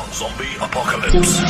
Zombie Apocalypse.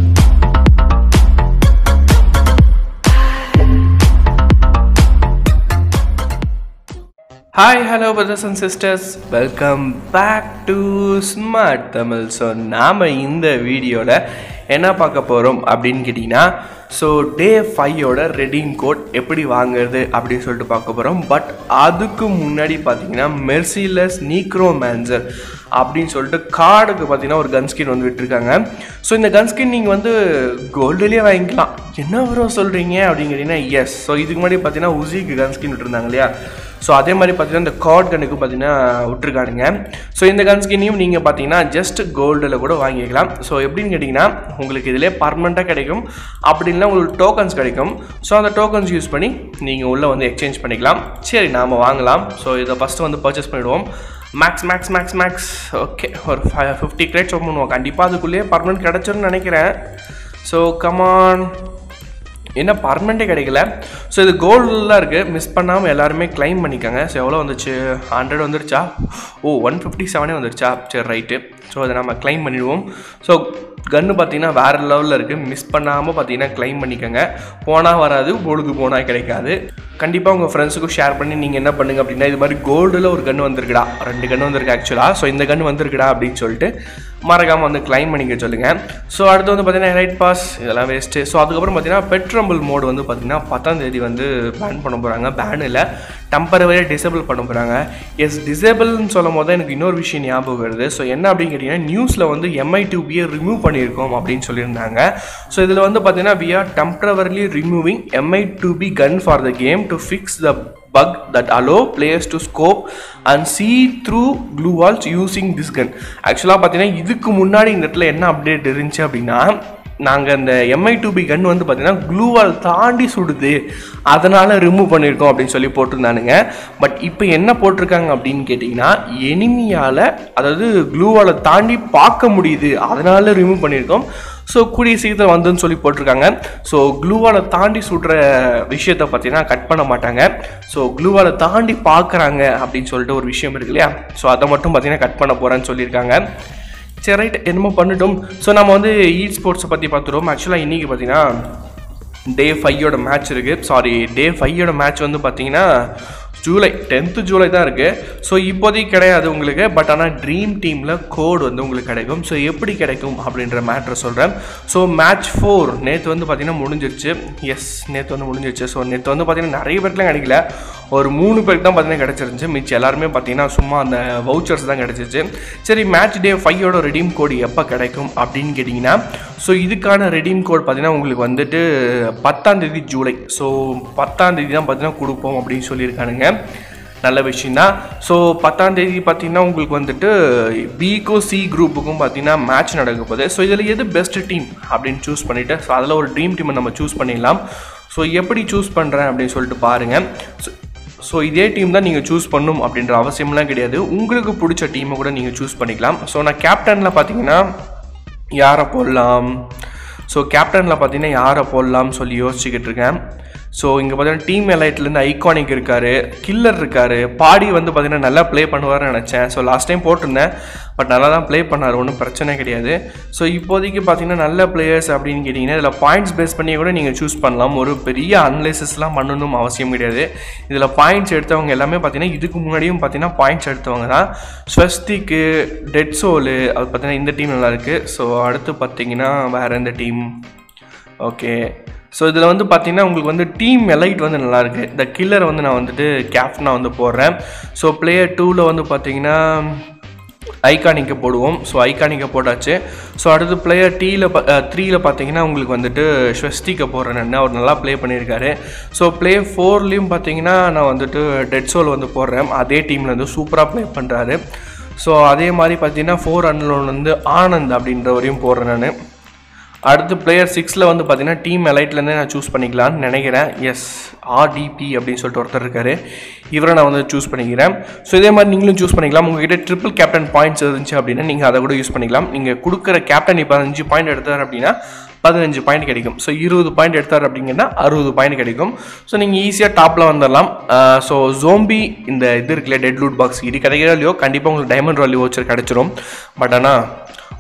Hi hello brothers and sisters welcome back to smart Tamil so நாம் இந்த வீடியோவில் என்ன பார்க்க போகிறோம் அப்படின்னு கேட்டிங்கன்னா ஸோ டே ஃபைவோட ரெடீம் கோட் எப்படி வாங்குறது அப்படின்னு சொல்லிட்டு பார்க்க போகிறோம் பட் அதுக்கு முன்னாடி பார்த்தீங்கன்னா மெர்சிலஸ் நீக்ரோ மேன்சர் அப்படின்னு சொல்லிட்டு கார்டுக்கு பார்த்தீங்கன்னா ஒரு கன் ஸ்கின் வந்து விட்டுருக்காங்க ஸோ இந்த கன் ஸ்கின் நீங்கள் வந்து கோல்டுலேயே வாங்கிக்கலாம் என்ன ப்ரோ சொல்கிறீங்க அப்படிங்கிறீங்கன்னா எஸ் ஸோ இதுக்கு முன்னாடி பார்த்தீங்கன்னா உசிக்கு கன் ஸ்கின் விட்டுருந்தாங்க இல்லையா ஸோ அதே மாதிரி பார்த்தீங்கன்னா இந்த கார்ட் கனுக்கு பார்த்தீங்கன்னா விட்டுருக்கானுங்க ஸோ இந்த கன் ஸ்கின்னையும் நீங்கள் பார்த்தீங்கன்னா ஜஸ்ட் கோல்டில் கூட வாங்கிக்கலாம் ஸோ எப்படின்னு கேட்டிங்கன்னா உங்களுக்கு இதிலே பர்மனெண்ட்டாக கிடைக்கும் அப்படின்னா உங்களுக்கு டோக்கன்ஸ் கிடைக்கும் ஸோ அந்த டோக்கன்ஸ் யூஸ் பண்ணி நீங்கள் உள்ளே வந்து எக்ஸ்சேஞ்ச் பண்ணிக்கலாம் சரி நாம் வாங்கலாம் ஸோ இதை ஃபஸ்ட்டு வந்து பர்ச்சேஸ் பண்ணிவிடுவோம் max max max max okay ஒரு ஃபைவ் ஃபிஃப்டி கிரேட்ஸ் ஓப்பன் பண்ணுவோம் கண்டிப்பாக அதுக்குள்ளேயே பர்மனெண்ட் கிடச்சிருன்னு நினைக்கிறேன் ஸோ கமான் என்ன பர்மனெண்ட்டே கிடைக்கல ஸோ இது கோல்டில் இருக்குது மிஸ் பண்ணாமல் எல்லாருமே க்ளைம் பண்ணிக்கோங்க ஸோ எவ்வளோ வந்துச்சு ஹண்ட்ரட் வந்துருச்சா ஓ ஒன் ஃபிஃப்டி செவனே வந்துருச்சா சரி ரைட்டு ஸோ அதை நம்ம க்ளைம் பண்ணிடுவோம் ஸோ கன்று பார்த்தீங்கன்னா வேறு லெவலில் இருக்குது மிஸ் பண்ணாமல் பார்த்தீங்கன்னா க்ளைம் பண்ணிக்கோங்க போனால் வராது பொழுது போனால் கிடைக்காது கண்டிப்பாக உங்கள் ஃப்ரெண்ட்ஸுக்கும் ஷேர் பண்ணி நீங்கள் என்ன பண்ணுங்க அப்படின்னா இது மாதிரி கோல்டில் ஒரு கன்று வந்திருக்குடா ரெண்டு கன்று வந்திருக்கு ஆக்சுவலாக ஸோ இந்த கன்று வந்திருக்குடா அப்படின்னு சொல்லிட்டு மறக்காமல் வந்து க்ளைம் பண்ணிக்க சொல்லுங்கள் ஸோ அடுத்து வந்து பார்த்தீங்கன்னா ரைட் பாஸ் இதெல்லாம் வேஸ்ட்டு ஸோ அதுக்கப்புறம் பார்த்தீங்கன்னா பெட்ரம்பிள் மோடு வந்து பார்த்தீங்கன்னா பத்தாம் தேதி வந்து பேன் பண்ண போகிறாங்க பேன் இல்லை டெம்பரவரியாக டிசேபிள் பண்ண போகிறாங்க எஸ் டிசேபிள்னு சொல்லும் போது தான் எனக்கு இன்னொரு விஷயம் ஞாபகம் வருது ஸோ என்ன அப்படின்னு கேட்டிங்கன்னா நியூஸில் வந்து எம்ஐ டூபியை ரிமூவ் பண்ணியிருக்கோம் அப்படின்னு சொல்லியிருந்தாங்க ஸோ இதில் வந்து பார்த்தீங்கன்னா we are temporarily removing MI two B gun for the game to fix the bug that allow players to scope and see through glue walls using this gun ஆக்சுவலாக பார்த்தீங்கன்னா இதுக்கு முன்னாடி இந்த இடத்துல என்ன அப்டேட் இருந்துச்சு அப்படின்னா நாங்கள் இந்த எம்ஐ டூபி கன் வந்து பார்த்தீங்கன்னா க்ளூவால் தாண்டி சுடுது அதனால் ரிமூவ் பண்ணியிருக்கோம் அப்படின்னு சொல்லி போட்டிருந்தானுங்க பட் இப்போ என்ன போட்டிருக்காங்க அப்படின்னு கேட்டிங்கன்னா எனிமியால் அதாவது க்ளூவாலை தாண்டி பார்க்க முடியுது அதனால் ரிமூவ் பண்ணியிருக்கோம் ஸோ கூடிய சீக்கிரம் வந்துன்னு சொல்லி போட்டிருக்காங்க ஸோ க்ளூவாலை தாண்டி சுடுற விஷயத்தை பார்த்தீங்கன்னா கட் பண்ண மாட்டாங்க ஸோ க்ளூவாலை தாண்டி பார்க்குறாங்க அப்படின்னு சொல்லிட்டு ஒரு விஷயம் இருக்கு இல்லையா ஸோ அதை மட்டும் பார்த்தீங்கன்னா கட் பண்ண போகிறேன்னு சொல்லியிருக்காங்க சரி ரைட் என்னமோ பண்ணட்டும் ஸோ நம்ம வந்து இ ஸ்போர்ட்ஸை பற்றி பார்த்துருவோம் ஆக்சுவலாக இன்றைக்கி பார்த்தீங்கன்னா டே ஃபையோட மேட்ச் இருக்குது சாரி டே ஃபையோட மேட்ச் வந்து பார்த்தீங்கன்னா ஜூலை டென்த்து ஜூலை தான் இருக்குது ஸோ இப்போதைக்கு கிடையாது உங்களுக்கு பட் ஆனால் ட்ரீம் டீமில் கோடு வந்து உங்களுக்கு கிடைக்கும் ஸோ எப்படி கிடைக்கும் அப்படின்ற மேட்ரை சொல்கிறேன் ஸோ மேட்ச் ஃபோர் நேற்று வந்து பார்த்திங்கன்னா முடிஞ்சிருச்சு எஸ் நேற்று வந்து முடிஞ்சிருச்சு ஸோ நேற்று வந்து பார்த்திங்கன்னா நிறைய பேருக்குலாம் கிடைக்கல ஒரு மூணு பேருக்கு தான் பார்த்தீங்கன்னா கிடச்சிருந்துச்சு மிச்சம் எல்லாருமே பார்த்தீங்கன்னா சும்மா அந்த வவுச்சர்ஸ் தான் கிடச்சிச்சு சரி மேட்ச் டே ஃபைவோட ரெடீம் கோடு எப்போ கிடைக்கும் அப்படின்னு கேட்டிங்கன்னா ஸோ இதுக்கான ரெடீம் கோட் பார்த்தீங்கன்னா உங்களுக்கு வந்துட்டு பத்தாம் தேதி ஜூலை ஸோ பத்தாம் தேதி தான் பார்த்தீங்கன்னா கொடுப்போம் அப்படின்னு சொல்லியிருக்கானுங்க நல்ல விஷயந்தான் ஸோ பத்தாம் தேதி பார்த்தீங்கன்னா உங்களுக்கு வந்துட்டு பிக்கும் சி குரூப்புக்கும் பார்த்தீங்கன்னா மேட்ச் நடக்க போகுது ஸோ இதில் எது பெஸ்ட் டீம் அப்படின்னு சூஸ் பண்ணிவிட்டு ஸோ அதில் ஒரு ட்ரீம் டீமை நம்ம சூஸ் பண்ணிடலாம் ஸோ எப்படி சூஸ் பண்ணுறேன் அப்படின்னு சொல்லிட்டு பாருங்கள் ஸோ ஸோ இதே டீம் தான் நீங்கள் சூஸ் பண்ணும் அப்படின்ற அவசியம்லாம் கிடையாது உங்களுக்கு பிடிச்ச டீமை கூட நீங்கள் சூஸ் பண்ணிக்கலாம் ஸோ நான் கேப்டனில் பார்த்தீங்கன்னா யாரை போடலாம் ஸோ கேப்டனில் பார்த்தீங்கன்னா யாரை போடலாம்னு சொல்லி யோசிச்சுக்கிட்டு இருக்கேன் ஸோ இங்கே பார்த்தீங்கன்னா டீம் எலைட்லேருந்து ஐகானிக் இருக்கார் கில்லர் இருக்கார் பாடி வந்து பார்த்தீங்கன்னா நல்லா ப்ளே பண்ணுவார்னு நினச்சேன் ஸோ லாஸ்ட் டைம் போட்டிருந்தேன் பட் நல்லா தான் ப்ளே பண்ணார் ஒன்றும் பிரச்சனை கிடையாது ஸோ இப்போதைக்கு பார்த்தீங்கன்னா நல்ல பிளேயர்ஸ் அப்படின்னு கேட்டிங்கன்னா இதில் பாயிண்ட்ஸ் பேஸ் பண்ணி கூட நீங்கள் சூஸ் பண்ணலாம் ஒரு பெரிய அனலைசிஸ்லாம் பண்ணணும் அவசியம் கிடையாது இதில் பாயிண்ட்ஸ் எடுத்தவங்க எல்லாமே பார்த்தீங்கன்னா இதுக்கு முன்னாடியும் பார்த்தீங்கன்னா பாயிண்ட்ஸ் எடுத்தவங்க தான் ஸ்வஸ்திக்கு டெட் சோலு அது பார்த்தீங்கன்னா இந்த டீம் நல்லாயிருக்கு ஸோ அடுத்து பார்த்தீங்கன்னா வேறு எந்த டீம் ஓகே ஸோ இதில் வந்து பார்த்தீங்கன்னா உங்களுக்கு வந்து டீம் எலைட் வந்து நல்லாயிருக்கு இந்த கில்லரை வந்து நான் வந்துட்டு கேப்டனாக வந்து போடுறேன் ஸோ பிளேயர் டூவில் வந்து பார்த்தீங்கன்னா ஐகானிக்கை போடுவோம் ஸோ ஐகானிக்கை போட்டாச்சு ஸோ அடுத்து பிளேயர் டீயில் த்ரீயில் பார்த்தீங்கன்னா உங்களுக்கு வந்துட்டு ஸ்வஸ்திக்கை போடுறேன் நான் அவர் நல்லா ப்ளே பண்ணியிருக்காரு ஸோ ப்ளே ஃபோர்லேயும் பார்த்தீங்கன்னா நான் வந்துட்டு டெட் சோல் வந்து போடுறேன் அதே டீமில் வந்து சூப்பராக ப்ளே பண்ணுறாரு ஸோ அதே மாதிரி பார்த்தீங்கன்னா ஃபோர் அன்லோன் வந்து ஆனந்த் அப்படின்றவரையும் போடுறேன் நான் அடுத்து பிளேயர் சிக்ஸில் வந்து பார்த்தீங்கன்னா டீம் எலைட்லேருந்தே நான் சூஸ் பண்ணிக்கலாம்னு நினைக்கிறேன் எஸ் ஆர்டிபி அப்படின்னு சொல்லிட்டு ஒருத்தர் இருக்கார் இவரை நான் வந்து சூஸ் பண்ணிக்கிறேன் ஸோ இதே மாதிரி நீங்களும் சூஸ் பண்ணிக்கலாம் உங்ககிட்ட ட்ரிபிள் கேப்டன் பாயிண்ட்ஸ் இருந்துச்சு அப்படின்னா நீங்கள் அதை கூட யூஸ் பண்ணிக்கலாம் நீங்கள் கொடுக்குற கேப்டன் இப்போ அஞ்சு பாயிண்ட் எடுத்தார் அப்படின்னா பதினஞ்சு பாயிண்ட் கிடைக்கும் ஸோ இருபது பாயிண்ட் எடுத்தார் அப்படிங்கன்னா அறுபது பாயிண்ட் கிடைக்கும் ஸோ நீங்கள் ஈஸியாக டாப்பில் வந்துடலாம் ஸோ ஜோம்பி இந்த இது இருக்குல்ல டெட் லூட் பாக்ஸ் இது கிடைக்கிறோ இல்லையோ கண்டிப்பாக உங்களுக்கு டைமண்ட் ராலி வச்சர் கிடச்சிரும் பட் ஆனால்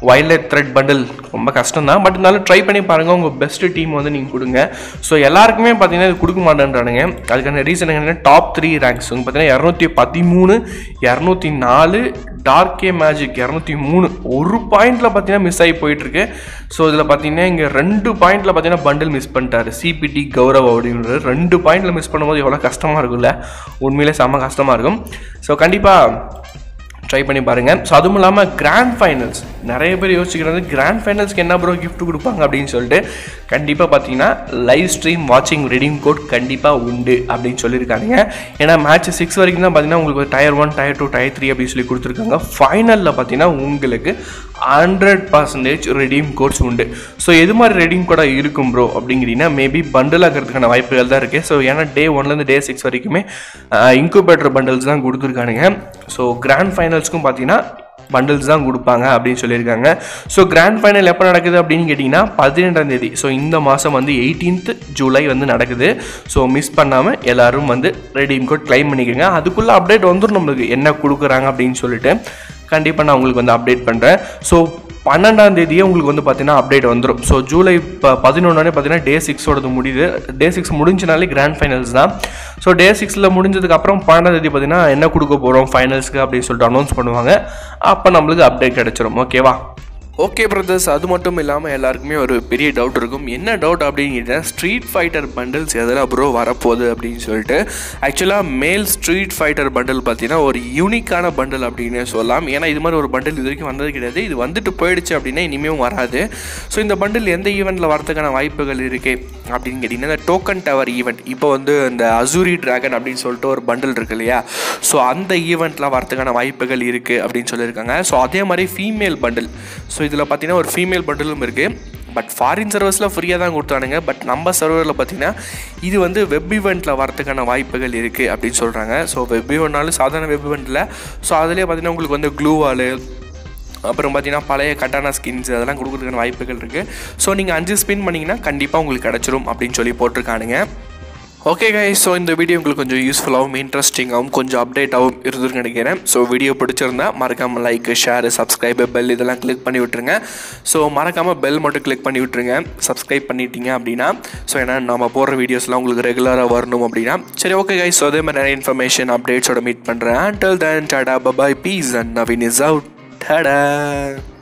வைல்ட் த்ரெட் பண்டில் ரொம்ப கஷ்டம் தான் பட் இருந்தாலும் ட்ரை பண்ணி பாருங்கள் உங்கள் பெஸ்ட் டீம் வந்து நீங்கள் கொடுங்க ஸோ எல்லாருக்குமே பார்த்தீங்கன்னா இது கொடுக்க மாட்டேன்றானுங்க அதுக்கான ரீசன் என்னன்னா டாப் த்ரீ ரேங்க்ஸ் வந்து பார்த்தீங்கன்னா இரநூத்தி பதிமூணு இரநூத்தி நாலு டார்கே மேஜிக் இரநூத்தி மூணு ஒரு பாயிண்டில் பார்த்தீங்கன்னா மிஸ் ஆகி போயிட்டுருக்கு ஸோ இதில் பார்த்தீங்கன்னா இங்கே ரெண்டு பாயிண்டில் பார்த்தீங்கன்னா பண்டில் மிஸ் பண்ணிட்டாரு சிபிடி கௌரவ் அப்படின்றது ரெண்டு பாயிண்டில் மிஸ் பண்ணும்போது எவ்வளோ கஷ்டமாக இருக்கும்ல உண்மையிலே செம்ம கஷ்டமாக இருக்கும் ஸோ கண்டிப்பாக ட்ரை பண்ணி பாருங்கள் ஸோ அதுவும் இல்லாமல் கிராண்ட் ஃபைனல்ஸ் நிறைய பேர் யோசிக்கிறது கிராண்ட் ஃபைனல்ஸ்க்கு என்ன ப்ரோ gift கொடுப்பாங்க அப்படின்னு சொல்லிட்டு கண்டிப்பாக பார்த்தீங்கன்னா லைவ் ஸ்ட்ரீம் வாட்சிங் ரெடீம் கோட் கண்டிப்பாக உண்டு அப்படின்னு சொல்லியிருக்காங்க ஏன்னா மேட்ச் சிக்ஸ் வரைக்கும் தான் பார்த்தீங்கன்னா உங்களுக்கு tier one tier two tier three அப்படின்னு சொல்லி கொடுத்துருக்காங்க ஃபைனலில் பார்த்தீங்கன்னா உங்களுக்கு ஹண்ட்ரட் பர்சன்டேஜ் ரெடீம் கோட்ஸ் உண்டு ஸோ எது மாதிரி ரெடீம் கோடாக இருக்கும் ப்ரோ அப்படிங்கிறீங்கன்னா மேபி பண்டில் ஆகிறதுக்கான வாய்ப்புகள் தான் இருக்குது ஸோ ஏன்னா டே ஒன்லேருந்து டே சிக்ஸ் வரைக்குமே இன்குபேட்டர் பண்டில்ஸ் தான் கொடுத்துருக்கானுங்க ஸோ கிராண்ட் ஃபைனல்ஸ்க்கும் பார்த்தீங்கன்னா பண்டில்ஸ் தான் கொடுப்பாங்க அப்படின்னு சொல்லியிருக்காங்க ஸோ கிராண்ட் ஃபைனல் எப்போ நடக்குது அப்படின்னு கேட்டிங்கன்னா பதினெட்டாம் தேதி ஸோ இந்த மாதம் வந்து எயிட்டீன்த் ஜூலை வந்து நடக்குது ஸோ மிஸ் பண்ணாமல் எல்லாரும் வந்து ரெடீம் கோட் கிளைம் பண்ணிக்கோங்க அதுக்குள்ளே அப்டேட் வந்துடும் நம்மளுக்கு என்ன கொடுக்குறாங்க அப்படின்னு சொல்லிட்டு கண்டிப்பாக நான் உங்களுக்கு வந்து அப்டேட் பண்ணுறேன் ஸோ பன்னெண்டாம் தேதியே உங்களுக்கு வந்து பார்த்தீங்கன்னா அப்டேட் வந்துடும் ஸோ ஜூலை இப்போ பதினொன்னே பார்த்தீங்கன்னா டே சிக்ஸோடது முடியுது டே சிக்ஸ் முடிஞ்சனாலே கிராண்ட் ஃபைனல்ஸ் தான் ஸோ டே சிக்ஸில் முடிஞ்சதுக்கு அப்புறம் பன்னெண்டாம் தேதி பார்த்தீங்கன்னா என்ன கொடுக்க போகிறோம் ஃபைனல்ஸ்க்கு அப்படின்னு சொல்லிட்டு அனௌன்ஸ் பண்ணுவாங்க அப்போ நம்மளுக்கு அப்டேட் கிடச்சிரும் ஓகேவா ஓகே பிரதர்ஸ் அது மட்டும் இல்லாமல் எல்லாருக்குமே ஒரு பெரிய டவுட் இருக்கும் என்ன டவுட் அப்படின்னு கேட்டால் ஸ்ட்ரீட் ஃபைட்டர் பண்டில்ஸ் எதில் ப்ரோ வரப்போகுது அப்படின்னு சொல்லிட்டு ஆக்சுவலாக மேல் ஸ்ட்ரீட் ஃபைட்டர் பண்டில் பார்த்தீங்கன்னா ஒரு யூனிக்கான பண்டில் அப்படின்னு சொல்லலாம் ஏன்னா இது மாதிரி ஒரு பண்டில் இது வரைக்கும் வந்தது கிடையாது இது வந்துட்டு போயிடுச்சு அப்படின்னா இனிமேவும் வராது ஸோ இந்த பண்டில் எந்த ஈவெண்ட்டில் வரதுக்கான வாய்ப்புகள் இருக்குது அப்படின்னு கேட்டிங்கன்னா இந்த டோக்கன் டவர் ஈவெண்ட் இப்போ வந்து இந்த அசூரி டிராகன் அப்படின்னு சொல்லிட்டு ஒரு பண்டில் இருக்கு இல்லையா ஸோ அந்த ஈவெண்ட்லாம் வரதுக்கான வாய்ப்புகள் இருக்குது அப்படின்னு சொல்லியிருக்காங்க ஸோ அதே மாதிரி ஃபீமேல் பண்டில் ஸோ இதில் பார்த்தீங்கன்னா ஒரு ஃபீமேல் பண்டிலும் இருக்குது பட் ஃபாரின் சர்வர்ஸில் ஃப்ரீயாக தான் கொடுத்தானுங்க பட் நம்ம சர்வரில் பார்த்தீங்கன்னா இது வந்து வெப் ஈவெண்ட்டில் வரதுக்கான வாய்ப்புகள் இருக்குது அப்படின்னு சொல்கிறாங்க ஸோ வெப் ஈவெண்ட்னாலும் சாதாரண வெப் ஈவெண்ட்டில் ஸோ அதிலே பார்த்தீங்கன்னா உங்களுக்கு வந்து க்ளூ வாலு அப்புறம் பார்த்தீங்கன்னா பழைய கட்டானா ஸ்கின்ஸ் அதெல்லாம் கொடுக்குறதுக்கான வாய்ப்புகள் இருக்குது ஸோ நீங்கள் அஞ்சு ஸ்பின் பண்ணிங்கன்னா கண்டிப்பாக உங்களுக்கு கிடச்சிரும் அப்படின்னு சொல்லி போட்டிருக்கானுங்க ஓகே கைஸ் ஸோ இந்த வீடியோ உங்களுக்கு கொஞ்சம் யூஸ்ஃபுல்லாகவும் இன்ட்ரெஸ்டிங்காகவும் கொஞ்சம் அப்டேட்டாகவும் இருந்துன்னு நினைக்கிறேன் ஸோ வீடியோ பிடிச்சிருந்தா மறக்காமல் லைக் ஷேர் சப்ஸ்கிரைப் பெல் இதெல்லாம் கிளிக் பண்ணி விட்டுருங்க ஸோ மறக்காமல் பெல் மட்டும் கிளிக் பண்ணி விட்டுருங்க சப்ஸ்கிரைப் பண்ணிட்டீங்க அப்படின்னா ஸோ ஏன்னா நம்ம போடுற வீடியோஸ்லாம் உங்களுக்கு ரெகுலராக வரணும் அப்படின்னா சரி ஓகே கைஸ் ஸோ அதே மாதிரி நிறைய இன்ஃபர்மேஷன் அப்டேட்ஸோட மீட் பண்ணுறேன் until then tata bye bye peace and Naveen is out Tata